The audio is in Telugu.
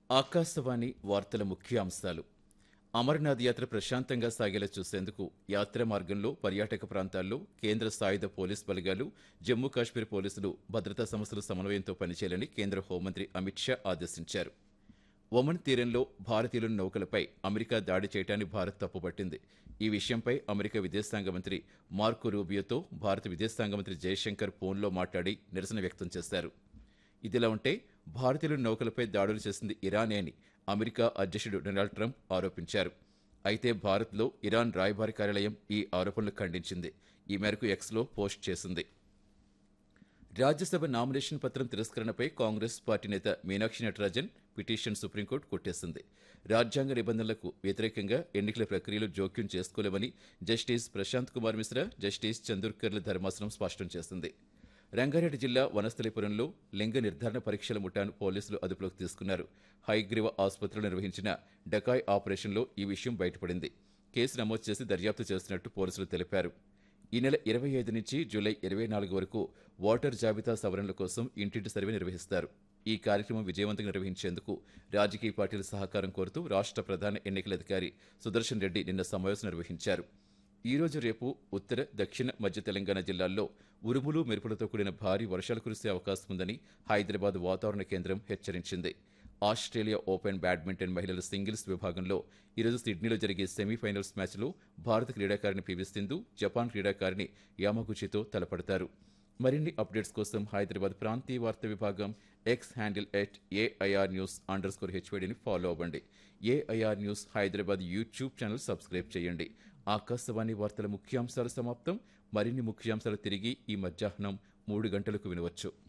ఆకాశవాణి వార్తల ముఖ్యాంశాలు అమర్నాథ్ యాత్ర ప్రశాంతంగా సాగేలా చూసేందుకు యాత్ర మార్గంలో పర్యాటక ప్రాంతాల్లో కేంద్ర సాయుధ పోలీస్ బలగాలు జమ్మూ కాశ్మీర్ పోలీసులు భద్రతా సంస్థల సమన్వయంతో పనిచేయాలని కేంద్ర హోంమంత్రి అమిత్ షా ఆదేశించారు ఒమన్ తీరంలో భారతీయుల నౌకలపై అమెరికా దాడి చేయడాన్ని భారత్ తప్పుపట్టింది ఈ విషయంపై అమెరికా విదేశాంగ మంత్రి మార్కో రూబియోతో భారత విదేశాంగ మంత్రి జయశంకర్ ఫోన్లో మాట్లాడి నిరసన వ్యక్తం చేశారు ఇదిలా ఉంటే భారతీయుల నౌకలపై దాడులు చేసింది ఇరానే అని అమెరికా అధ్యక్షుడు డొనాల్డ్ ట్రంప్ ఆరోపించారు అయితే భారత్లో ఇరాన్ రాయబారి కార్యాలయం ఈ ఆరోపణలు ఖండించింది ఈ మేరకు ఎక్స్లో పోస్ట్ చేసింది రాజ్యసభ నామినేషన్ పత్రం తిరస్కరణపై కాంగ్రెస్ పార్టీ నేత మీనాక్షి నటరాజన్ పిటిషన్ సుప్రీంకోర్టు కొట్టేసింది రాజ్యాంగ నిబంధనలకు వ్యతిరేకంగా ఎన్నికల ప్రక్రియలో జోక్యం చేసుకోలేమని జస్టిస్ ప్రశాంత్ కుమార్ మిశ్రా జస్టిస్ చందూర్కర్ల ధర్మాసనం స్పష్టం చేసింది రంగారెడ్డి జిల్లా వనస్థలిపురంలో లింగ నిర్ధారణ పరీక్షల ముఠాను పోలీసులు అదుపులోకి తీసుకున్నారు హైగ్రీవ ఆసుపత్రిలో నిర్వహించిన డకాయ్ ఆపరేషన్లో ఈ విషయం బయటపడింది కేసు నమోదు చేసి దర్యాప్తు చేస్తున్నట్టు పోలీసులు తెలిపారు ఈ నెల ఇరవై ఐదు నుంచి జూలై ఇరవై నాలుగు వరకు ఓటర్ జాబితా సవరణల కోసం ఇంటింటి సర్వే నిర్వహిస్తారు ఈ కార్యక్రమం విజయవంతంగా నిర్వహించేందుకు రాజకీయ పార్టీల సహకారం కోరుతూ రాష్ట్ర ప్రధాన ఎన్నికల అధికారి సుదర్శన్ రెడ్డి నిన్న సమావేశం నిర్వహించారు ఈ రోజు రేపు ఉత్తర దక్షిణ మధ్య తెలంగాణ జిల్లాల్లో ఉరుములు మెరుపులతో కూడిన భారీ వర్షాలు కురిసే అవకాశం ఉందని హైదరాబాద్ వాతావరణ కేంద్రం హెచ్చరించింది ఆస్ట్రేలియా ఓపెన్ బ్యాడ్మింటన్ మహిళల సింగిల్స్ విభాగంలో ఈరోజు సిడ్నీలో జరిగే సెమీఫైనల్స్ మ్యాచ్లో భారత క్రీడాకారిణి పివి సింధు జపాన్ క్రీడాకారిణి యామగుచితో తలపడతారు మరిన్ని అప్డేట్స్ కోసం హైదరాబాద్ ప్రాంతీయ వార్తా విభాగం X handle at AIR news underscore హెచ్వైడిని ఫాలో అవ్వండి AIR news Hyderabad YouTube channel subscribe చేయండి ఆకాశవాణి వార్తల ముఖ్యాంశాలు సమాప్తం మరిన్ని ముఖ్యాంశాలు తిరిగి ఈ మధ్యాహ్నం మూడు గంటలకు వినవచ్చు